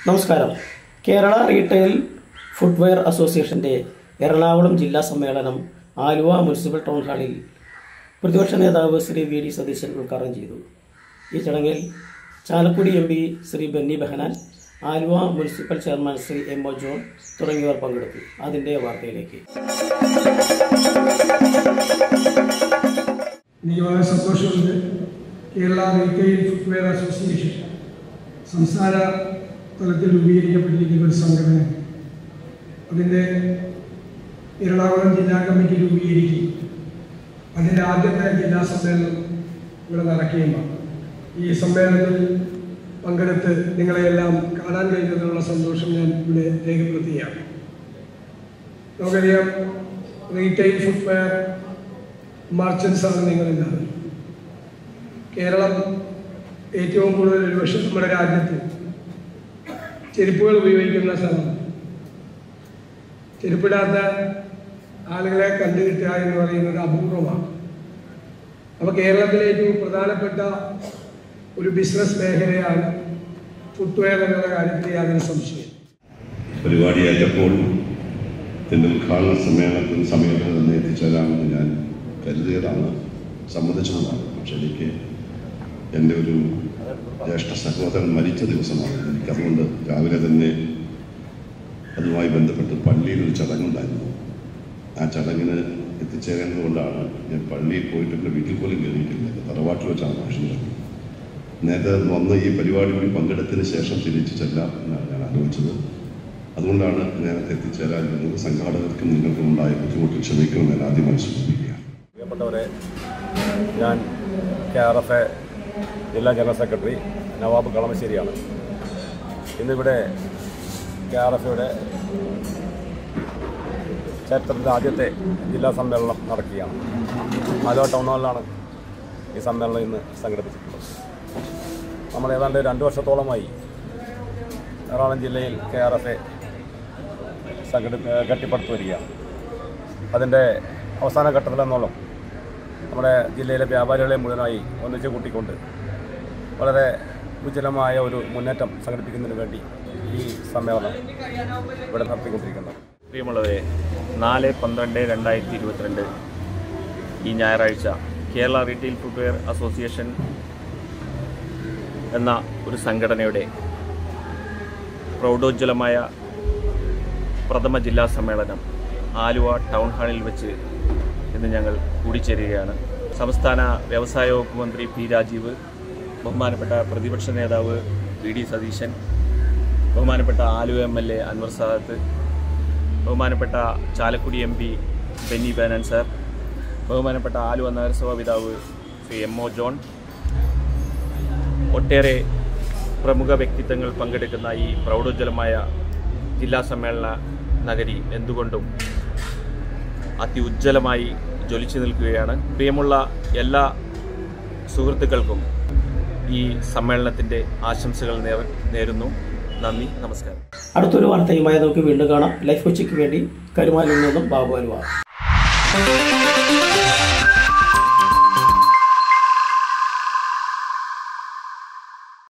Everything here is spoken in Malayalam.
നമസ്കാരം കേരള റീറ്റെയിൽ ഫുട്വെയർ അസോസിയേഷന്റെ എറണാകുളം ജില്ലാ സമ്മേളനം ആലുവ മുനിസിപ്പൽ ടൗൺ ഹാളിൽ പ്രതിപക്ഷ നേതാവ് ശ്രീ വി ഡി സതീശൻ ഉദ്ഘാടനം ചെയ്തു ഈ ചടങ്ങിൽ Chalakudy M P Shri Benny Behanan Aluva municipal chairman Shri M O John തുടങ്ങിയവർ പങ്കെടുത്തു അതിന്റെ വാർത്തയിലേക്ക് എനിക്ക് വളരെ സന്തോഷമുണ്ട് കേരള റീറ്റെയിൽ ഫുട്വെയർ അസോസിയേഷൻ സംസ്ഥാന തലത്തിൽ രൂപീകരിക്കപ്പെട്ടിരിക്കുന്ന ഒരു സംഘടന അതിൻ്റെ എറണാകുളം ജില്ലാ കമ്മിറ്റി രൂപീകരിക്കുകയും അതിൻ്റെ ആദ്യത്തെ ജില്ലാ സമ്മേളനം ഇവിടെ നടക്കുകയുമാണ് ഈ സമ്മേളനത്തിൽ പങ്കെടുത്ത് നിങ്ങളെയെല്ലാം കാണാൻ കഴിഞ്ഞതിനുള്ള സന്തോഷം ഞാൻ ഇവിടെ രേഖപ്പെടുത്തുകയാണ് നമുക്കറിയാം റീറ്റെയിൽ ഫുട്വെയർ മർച്ചൻസ് ആണ് നിങ്ങളെല്ലാവരും കേരളം ഏറ്റവും കൂടുതൽ ഒരുപക്ഷെ നമ്മുടെ രാജ്യത്ത് ചെരുപ്പുകൾ ഉപയോഗിക്കുന്ന സ്ഥലം ചെരുപ്പിടാത്ത ആളുകളെ കണ്ടു കിട്ടുക എന്ന് പറയുന്നത് അപൂർവമാണ് അപ്പോൾ കേരളത്തിലെ ഏറ്റവും പ്രധാനപ്പെട്ട ഒരു ബിസിനസ് മേഖലയാണ് ഫുട്വെയർ എന്നുള്ള കാര്യത്തിൽ യാതൊരു സംശയം പരിപാടിയേറ്റപ്പോൾ ഇതിൻ്റെ ഉദ്ഘാടന സമ്മേളനത്തിന് സമയത്ത് തന്നെ എത്തിച്ചേരാമെന്ന് ഞാൻ കരുതിയതാണ് സമ്മതിച്ചതാണ് പക്ഷെ എനിക്ക് എൻ്റെ ഒരു ജ്യേഷ്ഠ സഹോദരൻ മരിച്ച ദിവസമാണ് എനിക്കതുകൊണ്ട് രാവിലെ തന്നെ അതുമായി ബന്ധപ്പെട്ട് പള്ളിയിൽ ഒരു ചടങ്ങുണ്ടായിരുന്നു ആ ചടങ്ങിന് എത്തിച്ചേരേണ്ടത് കൊണ്ടാണ് ഞാൻ പള്ളിയിൽ പോയിട്ട് എൻ്റെ വീട്ടിൽ പോലും കയറിയിട്ടില്ല എൻ്റെ തറവാട്ടിൽ വെച്ചാണ് ഭക്ഷണം നേരത്തെ വന്ന് ഈ പരിപാടി കൂടി പങ്കെടുത്തതിന് ശേഷം തിരിച്ചു ചെല്ലാം എന്നാണ് ഞാൻ ആലോചിച്ചത് അതുകൊണ്ടാണ് നേരത്തെ എത്തിച്ചേരാതിരുന്നത് സംഘാടകർക്കും നിങ്ങൾക്കും ഉണ്ടായ ബുദ്ധിമുട്ട് ക്ഷമിക്കുമെന്ന് ഞാൻ ആദ്യമായി സൂചിപ്പിക്കുകയാണ് പ്രിയപ്പെട്ടവരെ ഞാൻ കെ ആർ എഫ് എ ജില്ലാ ജനറൽ സെക്രട്ടറി നവാബ് കളമശ്ശേരിയാണ് ഇന്നിവിടെ കെ ആർ എഫ് എയുടെ ചരിത്രത്തിൻ്റെ ആദ്യത്തെ ജില്ലാ സമ്മേളനം നടക്കുകയാണ് ആലുവ ടൗൺ ഹാളിലാണ് ഈ സമ്മേളനം ഇന്ന് സംഘടിപ്പിച്ചിട്ടുള്ളത് നമ്മൾ ഏതാണ്ട് രണ്ട് വർഷത്തോളമായി എറണാകുളം ജില്ലയിൽ കെ ആർ എഫ് എ സംഘടി കെട്ടിപ്പടുത്തു വരികയാണ് അതിൻ്റെ അവസാന ഘട്ടത്തിലെന്നോളം നമ്മുടെ ജില്ലയിലെ വ്യാപാരികളെ മുഴുവനായി ഒന്നിച്ച് കൂട്ടിക്കൊണ്ട് വളരെ ഉജ്ജ്വലമായ ഒരു മുന്നേറ്റം സംഘടിപ്പിക്കുന്നതിന് വേണ്ടി ഈ സമ്മേളനം ഇവിടെ നടത്തിക്കൊണ്ടിരിക്കുന്നത് പ്രിയമുള്ളവരെ നാല് പന്ത്രണ്ട് രണ്ടായിരത്തി ഇരുപത്തിരണ്ട് ഈ ഞായറാഴ്ച കേരള റീറ്റെയിൽ ഫുട്വെയർ അസോസിയേഷൻ എന്ന ഒരു സംഘടനയുടെ പ്രൗഢോജ്വലമായ പ്രഥമ ജില്ലാ സമ്മേളനം ആലുവ ടൗൺ ഹാളിൽ വെച്ച് ഇന്ന് ഞങ്ങൾ കൂടിച്ചേരുകയാണ് സംസ്ഥാന വ്യവസായ വകുപ്പ് മന്ത്രി പി രാജീവ് ബഹുമാനപ്പെട്ട പ്രതിപക്ഷ നേതാവ് വി ഡി സതീശൻ ബഹുമാനപ്പെട്ട Aluva M L A Anwar Sadath ബഹുമാനപ്പെട്ട Chalakudy M P Benny Behanan sir ബഹുമാനപ്പെട്ട ആലുവ നഗരസഭാ പിതാവ് ശ്രീ എം ഒ ജോൺ ഒട്ടേറെ പ്രമുഖ വ്യക്തിത്വങ്ങൾ പങ്കെടുക്കുന്ന ഈ പ്രൗഢോജ്വലമായ ജില്ലാ സമ്മേളന നഗരി എന്തുകൊണ്ടും അത്യുജ്വലമായി ജ്വലിച്ചു നിൽക്കുകയാണ് പ്രിയമുള്ള എല്ലാ സുഹൃത്തുക്കൾക്കും ഈ സമ്മേളനത്തിൻ്റെ ആശംസകൾ നേർ- നേരുന്നു നന്ദി നമസ്കാരം അടുത്തൊരു വാർത്തയുമായി നമുക്ക് വീണ്ടും കാണാം ലൈഫ് കൊച്ചിക്ക് വേണ്ടി കരുമാലിൽ നിന്നും ബാബു അലുവ